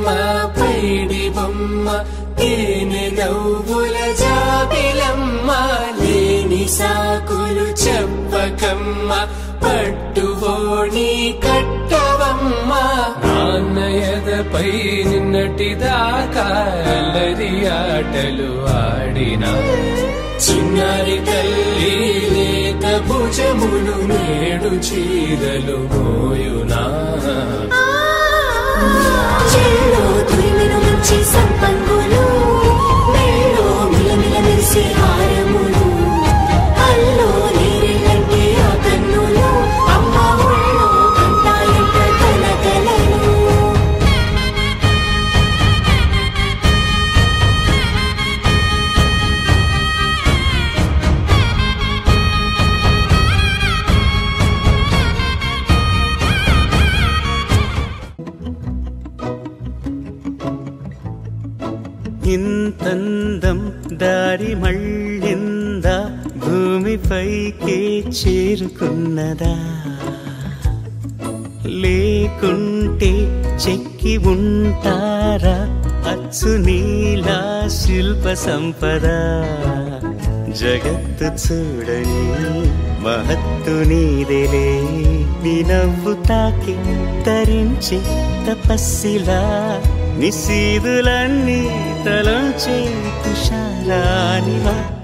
బొమ్మ పైడి బొమ్మ తేనె నవ్వుల జాబిలమ్మ లేని సాకులు చెప్పకమ్మ పట్టువోణి కట్టవమ్మ నాన్నయదపై నిన్నటిదాకా అల్లరి ఆటలు ఆడినా చిన్నారి తల్లి లేక భుజములు నేడు చీరలు మోయునా చెల్లో తురిమిన మంచి సంపంగులు మెళ్ళో మిలమిల మెరిసే హారములు అల్లో నీరిళ్ళంటే ఆ కన్నులు అమ్మ ఒళ్ళో కంటాయంట కలకలను ఇంతందం దారి మళ్ళిందా భూమిపైకే చేరుకున్నదా లేకుంటే చెక్కి ఉంటారా అచ్చు నీలా శిల్ప సంపద జగత్తు చూడని మహత్తు నీదేలే నీ నవ్వు తాకి తరించి తపస్సిలా నిశీదులన్నీ తలంచే తుషారానివా